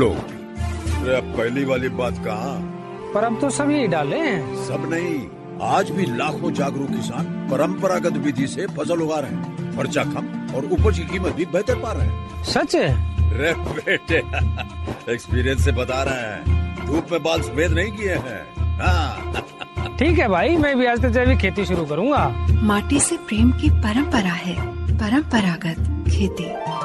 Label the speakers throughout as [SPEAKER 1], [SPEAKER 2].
[SPEAKER 1] लो अरे अब पहली वाली बात कहा
[SPEAKER 2] पर अब तो सब यही डाले हैं
[SPEAKER 1] सब नहीं आज भी लाखों जागरूक किसान परंपरागत विधि से फसल उगा रहे हैं खर्चा कम और उपज की कीमत भी बेहतर पा रहे हैं
[SPEAKER 2] सच है
[SPEAKER 1] रे बेटे एक्सपीरियंस से बता रहे हैं धूप में बाल सफेद नहीं किए हैं हाँ
[SPEAKER 2] ठीक है भाई मैं भी आज से जैविक खेती शुरू करूंगा
[SPEAKER 3] माटी से प्रेम की परंपरा है परंपरागत खेती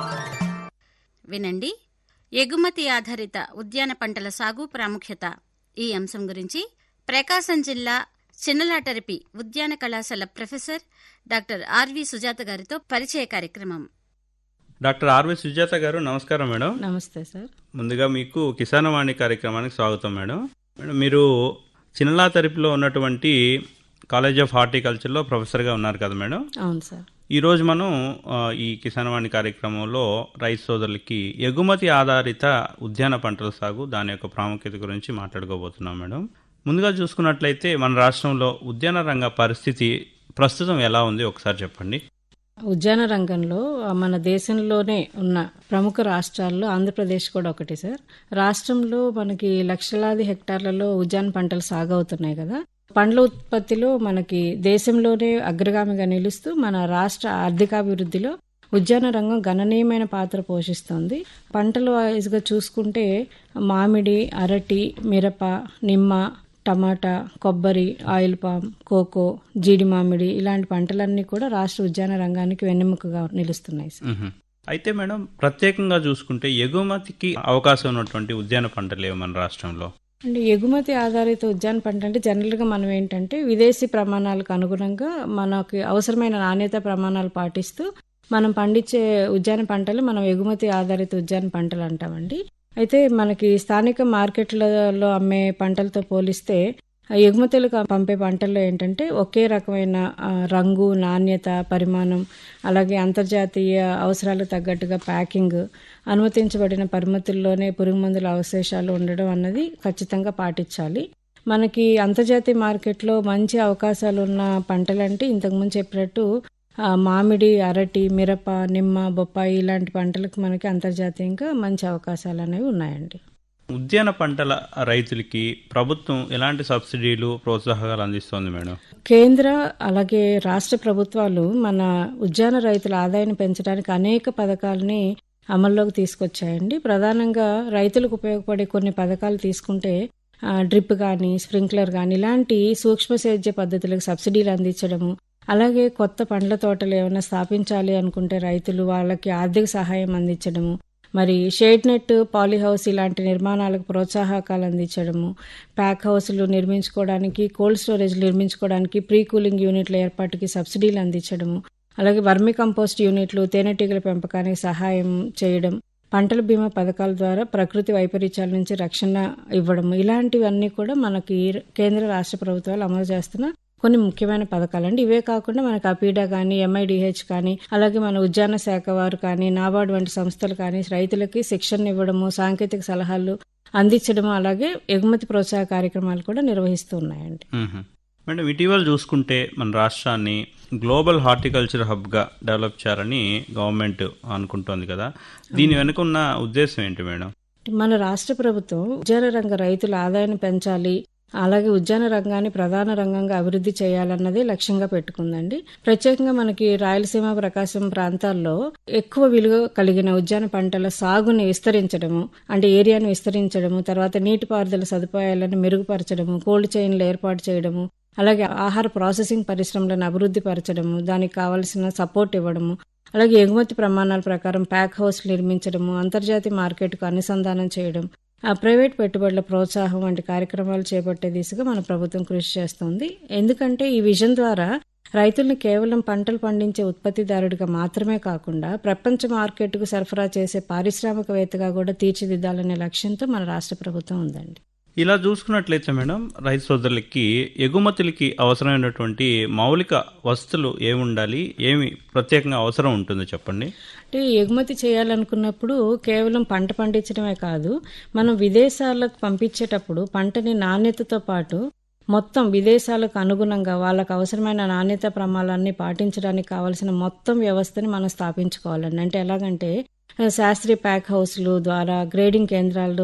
[SPEAKER 4] వినండి ఎగుమతి ఆధారిత ఉద్యాన పంటల సాగు ప్రాముఖ్యత ఈ అంశం గురించి ప్రకాశం జిల్లా చిన్నలాటరిపి ఉద్యాన కళాశాల ప్రొఫెసర్ డాక్టర్ ఆర్వి సుజాత గారితో పరిచయ కార్యక్రమం
[SPEAKER 5] డాక్టర్ ఆర్వి సుజాత గారు నమస్కారం మేడం
[SPEAKER 6] నమస్తే సార్
[SPEAKER 5] ముందుగా మీకు కిసాన్ వాణి కార్యక్రమానికి స్వాగతం మేడం మేడం మీరు చిన్నలా తరపులో ఉన్నటువంటి కాలేజ్ ఆఫ్ హార్టికల్చర్లో ప్రొఫెసర్గా ఉన్నారు కదా మేడం
[SPEAKER 6] అవును సార్
[SPEAKER 5] ఈరోజు మనం ఆ, ఈ కిసాన్ వాణి కార్యక్రమంలో రైతు సోదరులకి ఎగుమతి ఆధారిత ఉద్యాన పంటల సాగు దాని యొక్క ప్రాముఖ్యత గురించి మాట్లాడుకోబోతున్నాం మేడం ముందుగా చూసుకున్నట్లయితే మన రాష్ట్రంలో ఉద్యాన రంగ పరిస్థితి ప్రస్తుతం ఎలా ఉంది ఒకసారి చెప్పండి
[SPEAKER 6] ఉద్యాన రంగంలో ఆ, మన దేశంలోనే ఉన్న ప్రముఖ రాష్ట్రాల్లో ఆంధ్రప్రదేశ్ కూడా ఒకటి సార్ రాష్ట్రంలో మనకి లక్షలాది హెక్టార్లలో ఉద్యాన పంటలు సాగవుతున్నాయి కదా పండ్ల ఉత్పత్తిలో మనకి దేశంలోనే అగ్రగామిగా నిలుస్తూ మన రాష్ట్ర ఆర్థికాభివృద్ధిలో ఉద్యాన రంగం గణనీయమైన పాత్ర పోషిస్తుంది పంటల వైజ్గా చూసుకుంటే మామిడి అరటి మిరప నిమ్మ టమాటా కొబ్బరి ఆయిల్ పామ్ కోకో జీడి మామిడి ఇలాంటి పంటలన్నీ కూడా రాష్ట్ర ఉద్యాన రంగానికి వెన్నెముకగా నిలుస్తున్నాయి సార్
[SPEAKER 5] మ్మ్. అయితే మేడం ప్రత్యేకంగా చూసుకుంటే ఎగుమతికి అవకాశం ఉన్నటువంటి ఉద్యాన పంటలు ఏవి మన రాష్ట్రంలో
[SPEAKER 6] అంటే ఎగుమతి ఆధారిత ఉద్యాన పంట అంటే జనరల్గా మనం ఏంటంటే విదేశీ ప్రమాణాలకు అనుగుణంగా మనకి అవసరమైన నాణ్యత ప్రమాణాలు పాటిస్తూ మనం పండించే ఉద్యాన పంటలు మనం ఎగుమతి ఆధారిత ఉద్యాన పంటలు అంటామండి అయితే మనకి స్థానిక మార్కెట్లలో అమ్మే పంటలతో పోలిస్తే ఆ ఎగుమతులకు పంపే పంటల్లో ఏంటంటే ఒకే రకమైన ఆ, రంగు నాణ్యత పరిమాణం అలాగే అంతర్జాతీయ అవసరాలకు తగ్గట్టుగా ప్యాకింగ్ అనుమతించబడిన పరిమితుల్లోనే పురుగు మందుల అవశేషాలు ఉండడం అన్నది ఖచ్చితంగా పాటించాలి మనకి అంతర్జాతీయ మార్కెట్లో మంచి అవకాశాలు ఉన్న పంటలంటే ఇంతకుముందు చెప్పినట్టు ఆ, మామిడి అరటి మిరప నిమ్మ బొప్పాయి ఇలాంటి పంటలకు మనకి అంతర్జాతీయంగా మంచి అవకాశాలు అనేవి ఉన్నాయండి
[SPEAKER 5] ఉద్యాన పంటల రైతులకి ప్రభుత్వం ఎలాంటి సబ్సిడీలు ప్రోత్సాహకాలు అందిస్తోంది మేడం
[SPEAKER 6] కేంద్ర అలాగే రాష్ట్ర ప్రభుత్వాలు మన ఉద్యాన రైతుల ఆదాయాన్ని పెంచడానికి అనేక పథకాలని అమల్లోకి తీసుకొచ్చాయండి ప్రధానంగా రైతులకు ఉపయోగపడే కొన్ని పథకాలు తీసుకుంటే ఆ, డ్రిప్ కానీ స్ప్రింక్లర్ కానీ ఇలాంటి సూక్ష్మ సేద్య పద్ధతులకు సబ్సిడీలు అందించడము అలాగే కొత్త పండ్ల తోటలు ఏమైనా స్థాపించాలి అనుకుంటే రైతులు వాళ్ళకి ఆర్థిక సహాయం అందించడము మరి షేడ్ నెట్ పాలీ హౌస్ ఇలాంటి నిర్మాణాలకు ప్రోత్సాహకాలు అందించడము ప్యాక్ హౌస్లు నిర్మించుకోవడానికి కోల్డ్ స్టోరేజ్ నిర్మించుకోవడానికి ప్రీ కూలింగ్ యూనిట్ల ఏర్పాటుకి సబ్సిడీలు అందించడము అలాగే వర్మి కంపోస్ట్ యూనిట్లు తేనెటీగల పెంపకానికి సహాయం చేయడం పంటల బీమా పథకాల ద్వారా ప్రకృతి వైపరీత్యాల నుంచి రక్షణ ఇవ్వడం ఇలాంటివన్నీ కూడా మనకి కేంద్ర రాష్ట్ర ప్రభుత్వాలు అమలు చేస్తున్న కొన్ని ముఖ్యమైన పథకాలండి ఇవే కాకుండా మనకి అపీడా కానీ ఎంఐడిహెచ్ కానీ అలాగే మన ఉద్యాన శాఖ వారు కానీ నాబార్డు వంటి సంస్థలు కానీ రైతులకి శిక్షణ ఇవ్వడము సాంకేతిక సలహాలు అందించడము అలాగే ఎగుమతి ప్రోత్సాహ కార్యక్రమాలు కూడా నిర్వహిస్తూ ఉన్నాయండి
[SPEAKER 5] మ్మ్. మేడం ఇటీవల చూసుకుంటే మన రాష్ట్రాన్ని గ్లోబల్ హార్టికల్చర్ హబ్గా డెవలప్ చేయాలని గవర్నమెంట్ అనుకుంటోంది కదా దీని వెనుక ఉన్న ఉద్దేశం ఏంటి మేడం
[SPEAKER 6] మన రాష్ట్ర ప్రభుత్వం ఉద్యాన రంగ రైతుల ఆదాయాన్ని పెంచాలి అలాగే ఉద్యాన రంగాన్ని ప్రధాన రంగంగా అభివృద్ధి చేయాలన్నదే లక్ష్యంగా పెట్టుకుందండి ప్రత్యేకంగా మనకి రాయలసీమ ప్రకాశం ప్రాంతాల్లో ఎక్కువ విలువ కలిగిన ఉద్యాన పంటల సాగుని విస్తరించడము అంటే ఏరియాను విస్తరించడము తర్వాత నీటిపారుదల సదుపాయాలను మెరుగుపరచడము కోల్డ్ చైన్లు ఏర్పాటు చేయడము అలాగే ఆహార ప్రాసెసింగ్ పరిశ్రమలను అభివృద్ధి పరచడము దానికి కావలసిన సపోర్ట్ ఇవ్వడము అలాగే ఎగుమతి ప్రమాణాల ప్రకారం ప్యాక్ హౌస్ నిర్మించడము అంతర్జాతీయ మార్కెట్కు అనుసంధానం చేయడం ఆ ప్రైవేట్ పెట్టుబడుల ప్రోత్సాహం వంటి కార్యక్రమాలు చేపట్టే దిశగా మన ప్రభుత్వం కృషి చేస్తోంది ఎందుకంటే ఈ విజన్ ద్వారా రైతుల్ని కేవలం పంటలు పండించే ఉత్పత్తిదారుడిగా మాత్రమే కాకుండా ప్రపంచ మార్కెట్కు సరఫరా చేసే పారిశ్రామికవేత్తగా కూడా తీర్చిదిద్దాలనే లక్ష్యంతో మన రాష్ట్ర ప్రభుత్వం ఉందండి
[SPEAKER 5] ఇలా చూసుకున్నట్లయితే మేడం రైతు సోదరులకి ఎగుమతులకి అవసరమైనటువంటి మౌలిక వస్తువులు ఏమి ఉండాలి ఏమి ప్రత్యేకంగా అవసరం ఉంటుందో చెప్పండి
[SPEAKER 6] అంటే ఎగుమతి చేయాలనుకున్నప్పుడు కేవలం పంట పండించడమే కాదు మనం విదేశాలకు పంపించేటప్పుడు పంటని నాణ్యతతో పాటు మొత్తం విదేశాలకు అనుగుణంగా వాళ్ళకు అవసరమైన నాణ్యత ప్రమాణాలన్నీ పాటించడానికి కావాల్సిన మొత్తం వ్యవస్థని మనం స్థాపించుకోవాలండి అంటే ఎలాగంటే శాస్త్రీయ ప్యాక్ హౌస్లు ద్వారా గ్రేడింగ్ కేంద్రాలు